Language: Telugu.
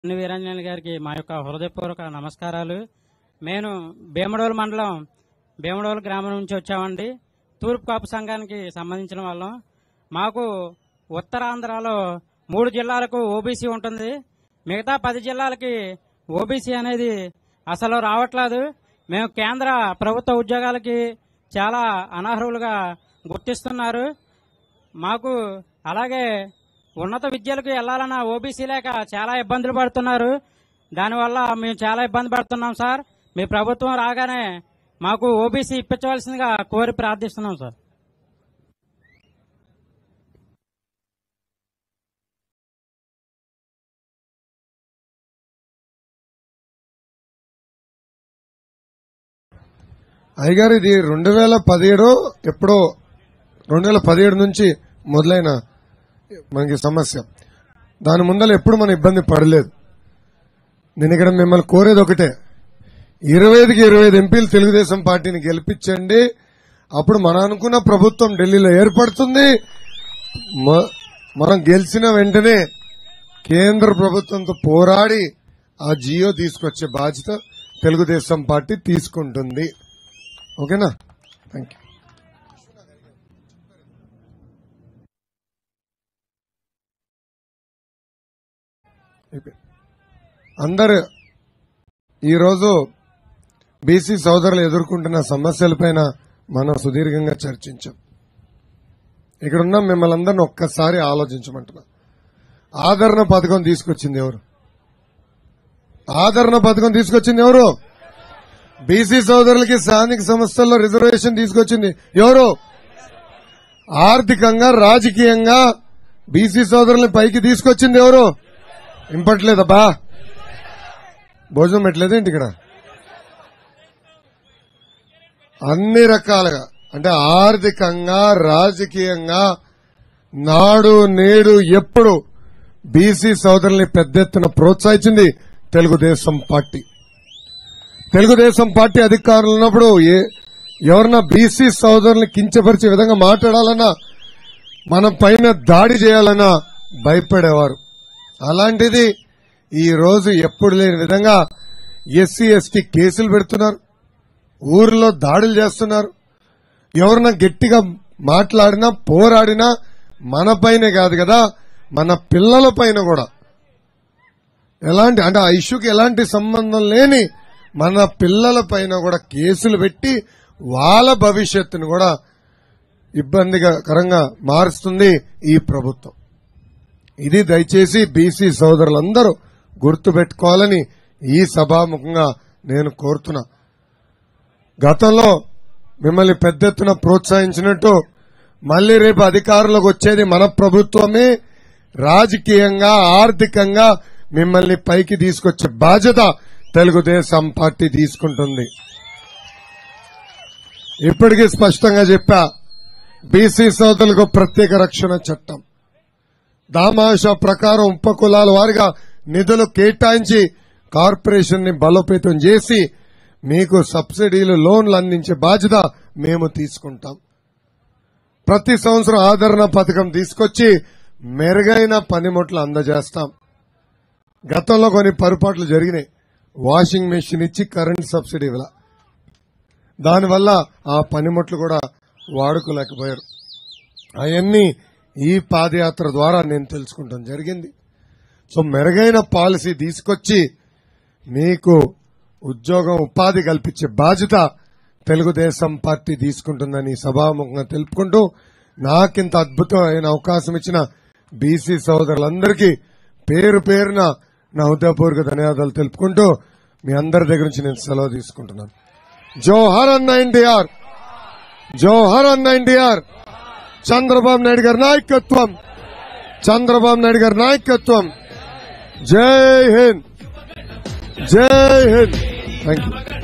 అన్ని వీరాంజనేయులు గారికి మా యొక్క హృదయపూర్వక నమస్కారాలు నేను భీమడోలు మండలం భీమడోలు గ్రామం నుంచి వచ్చామండి తూర్పు కాపు సంఘానికి సంబంధించిన వాళ్ళం మాకు ఉత్తరాంధ్రలో మూడు జిల్లాలకు ఓబీసీ ఉంటుంది మిగతా పది జిల్లాలకి ఓబీసీ అనేది అసలు రావట్లేదు మేము కేంద్ర ప్రభుత్వ ఉద్యోగాలకి చాలా అనర్హులుగా గుర్తిస్తున్నారు మాకు అలాగే ఉన్నత విద్యలకు వెళ్లాలన్న ఓబీసీ లేక చాలా ఇబ్బందులు పడుతున్నారు దానివల్ల మేము చాలా ఇబ్బంది పడుతున్నాం సార్ మీ ప్రభుత్వం రాగానే మాకు ఓబీసీ ఇప్పించవలసిందిగా కోరి ప్రార్థిస్తున్నాం సార్ అయ్యగారు ఇది రెండు వేల పదిహేడు ఎప్పుడో రెండు వేల పదిహేడు నుంచి మొదలైన మనకి సమస్య దాని ముందర ఎప్పుడు మనం ఇబ్బంది పడలేదు నేను ఇక్కడ మిమ్మల్ని కోరేది ఒకటే ఇరవై ఐదుకి ఇరవై ఐదు ఎంపీలు తెలుగుదేశం పార్టీని గెలిపించండి అప్పుడు మనం అనుకున్న ప్రభుత్వం ఢిల్లీలో ఏర్పడుతుంది మ- మనం గెలిచిన వెంటనే కేంద్ర ప్రభుత్వంతో పోరాడి ఆ జియో తీసుకొచ్చే బాధ్యత తెలుగుదేశం పార్టీ తీసుకుంటుంది ఓకేనా థ్యాంక్ యూ అయిపోయింది. అందరు ఈరోజు బీసీ సోదరులు ఎదుర్కొంటున్న సమస్యలపైన మనం సుదీర్ఘంగా చర్చించాం ఇక్కడ ఉన్న మిమ్మల్ని అందరిని ఒక్కసారి ఆలోచించమంటున్నా ఆదరణ పథకం తీసుకొచ్చింది ఎవరు ఆదరణ పథకం తీసుకొచ్చింది ఎవరు బీసీ సోదరులకి స్థానిక సంస్థల్లో రిజర్వేషన్ తీసుకొచ్చింది ఎవరు ఆర్థికంగా రాజకీయంగా బీసీ సోదరుల్ని పైకి తీసుకొచ్చింది ఎవరు ఇంపట్లేదబ్బా భోజనం పెట్టలేదేంటి ఇక్కడ అన్ని రకాలుగా అంటే ఆర్థికంగా రాజకీయంగా నాడు నేడు ఎప్పుడు బీసీ సోదరుల్ని పెద్ద ఎత్తున ప్రోత్సహించింది తెలుగుదేశం పార్టీ తెలుగుదేశం పార్టీ అధికారులు ఉన్నప్పుడు ఏ ఎవరన్నా బీసీ సోదరుల్ని కించపరిచే విధంగా మాట్లాడాలన్నా మన పైన దాడి చేయాలన్నా భయపడేవారు అలాంటిది ఈ రోజు ఎప్పుడు లేని విధంగా ఎస్సీ ఎస్టీ కేసులు పెడుతున్నారు ఊర్లో దాడులు చేస్తున్నారు ఎవరన్నా గట్టిగా మాట్లాడినా పోరాడినా మన పైనే కాదు కదా మన పిల్లల పైన కూడా ఎలాంటి అంటే ఆ ఇష్యూకి ఎలాంటి సంబంధం లేని మన పిల్లల పైన కూడా కేసులు పెట్టి వాళ్ళ భవిష్యత్తును కూడా ఇబ్బందికరంగా మారుస్తుంది ఈ ప్రభుత్వం ఇది దయచేసి బీసీ సోదరులందరూ గుర్తుపెట్టుకోవాలని ఈ సభాముఖంగా నేను కోరుతున్నా గతంలో మిమ్మల్ని పెద్ద ఎత్తున ప్రోత్సహించినట్టు మళ్లీ రేపు అధికారంలోకి వచ్చేది మన ప్రభుత్వమే రాజకీయంగా ఆర్థికంగా మిమ్మల్ని పైకి తీసుకొచ్చే బాధ్యత తెలుగుదేశం పార్టీ తీసుకుంటుంది ఇప్పటికీ స్పష్టంగా చెప్పా బీసీ సోదరులకు ప్రత్యేక రక్షణ చట్టం దామాష ప్రకారం ఉపకులాల వారిగా నిధులు కేటాయించి కార్పొరేషన్ ని బలోపేతం చేసి మీకు సబ్సిడీలు లోన్లు అందించే బాధ్యత మేము తీసుకుంటాం ప్రతి సంవత్సరం ఆదరణ పథకం తీసుకొచ్చి మెరుగైన పనిముట్లు అందజేస్తాం గతంలో కొన్ని పొరపాట్లు జరిగినాయి వాషింగ్ మెషిన్ ఇచ్చి కరెంట్ సబ్సిడీ ఇవ్వాల దానివల్ల ఆ పనిముట్లు కూడా వాడుకోలేకపోయారు అవన్నీ ఈ పాదయాత్ర ద్వారా నేను తెలుసుకుంటాం జరిగింది సో మెరుగైన పాలసీ తీసుకొచ్చి మీకు ఉద్యోగం ఉపాధి కల్పించే బాధ్యత తెలుగుదేశం పార్టీ తీసుకుంటుందని సభాముఖంగా తెలుపుకుంటూ నాకింత అద్భుతమైన అవకాశం ఇచ్చిన బీసీ సోదరులందరికీ పేరు పేరున నా హృదయపూర్వక ధన్యవాదాలు తెలుపుకుంటూ మీ అందరి దగ్గర నుంచి నేను సెలవు తీసుకుంటున్నాను జోహర్ అన్న ఎన్టీఆర్ జోహర్ అన్న ఎన్టీఆర్ చంద్రబాబు నాయుడు గారి నాయకత్వం చంద్రబాబు నాయుడు గారి నాయకత్వం జై హింద్ జై హింద్ థ్యాంక్ యూ